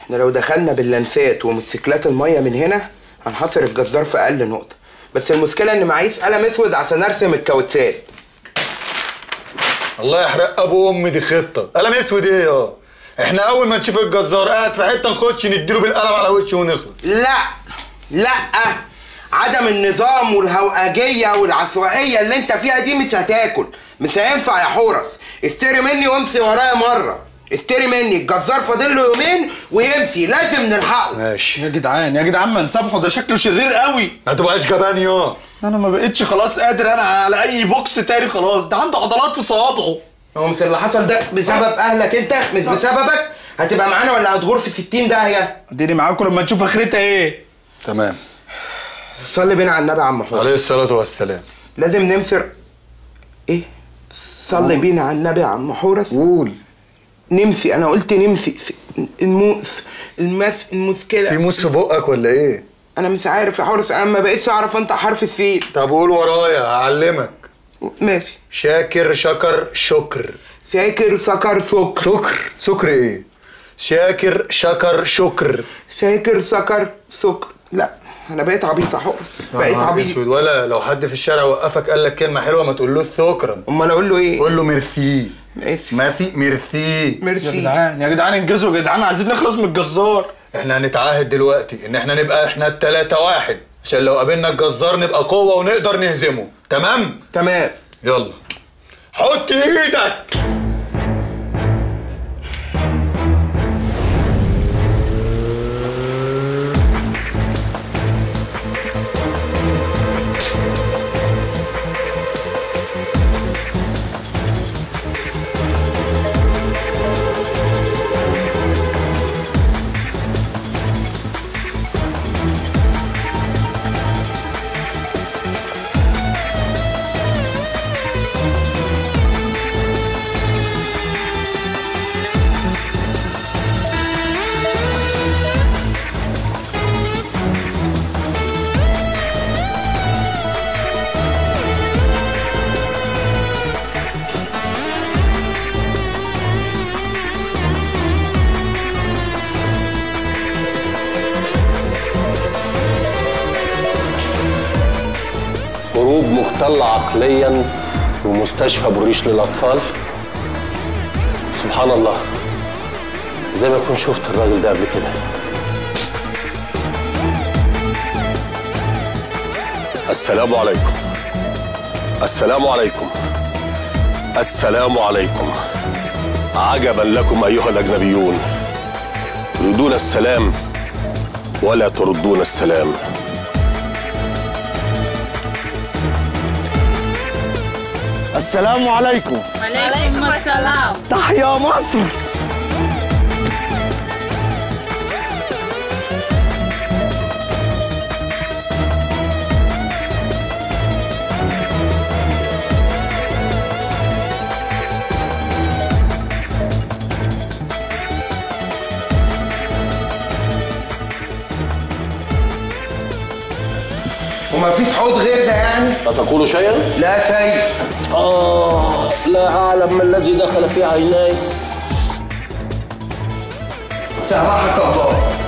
احنا لو دخلنا باللانسات وموتوسيكلات الميه من هنا هنحصر الجزار في اقل نقطه بس المشكله ان معيش قلم اسود عشان ارسم الكاوتشات الله يحرق ابو امي دي خطه قلم اسود ايه يا احنا اول ما نشوف الجزار قاعد في حته نخش نديله بالقلم على وشه ونخلص لا لا عدم النظام والهوأجية والعشوائية اللي انت فيها دي مش هتاكل مش هينفع يا حورس اشتري مني وامشي ورايا مرة اشتري مني الجزار فاضل له يومين ويمشي لازم نلحقه ماشي يا جدعان يا جدعان ما نسامحه ده شكله شرير قوي ما تبقاش جبان يا انا ما بقتش خلاص قادر انا على اي بوكس تاني خلاص ده عنده عضلات في صوابعه هو مش اللي حصل ده بسبب اهلك انت مش بسببك هتبقى معانا ولا هتغور في 60 داهية اديني معاكم لما نشوف اخرتها ايه تمام صلي بينا على النبي يا عم حورس عليه الصلاه والسلام لازم نمسر ايه صلي بينا على النبي يا عم حورس قول نمسي انا قلت نمسي الموس المس المشكله في موس في بقك ولا ايه انا مش عارف يا حورس انا ما بقيتش اعرف انت حرف السين طب قول ورايا هعلمك ماشي شاكر شكر شكر شاكر سكر سكر سكر سكر ايه شاكر شكر شكر شاكر سكر سكر لا انا بقيت عبيط يا حورس بقيت نهار عبيط اسود ولا لو حد في الشارع وقفك قال لك كلمه حلوه ما تقولوش شكرا امال اقول له ايه قول له ميرسي ماشي ماشي ميرسي يا ميرسي جدعان يا جدعان انجزوا يا جدعان عايزين نخلص من الجزار احنا هنتعاهد دلوقتي ان احنا نبقى احنا التلاتة واحد عشان لو قابلنا الجزار نبقى قوة ونقدر نهزمه تمام تمام يلا حط ايدك هروب مختل عقليا ومستشفى بريش للاطفال سبحان الله زي ما اكون شفت الراجل ده قبل كده السلام عليكم السلام عليكم السلام عليكم عجبا لكم ايها الاجنبيون تريدون السلام ولا تردون السلام السلام عليكم وعليكم السلام تحيا مصر وما فيش حوض غير ده يعني أتقول شيئا؟ لا سيء آه لا أعلم ما الذي دخل في عيناي سامحك الله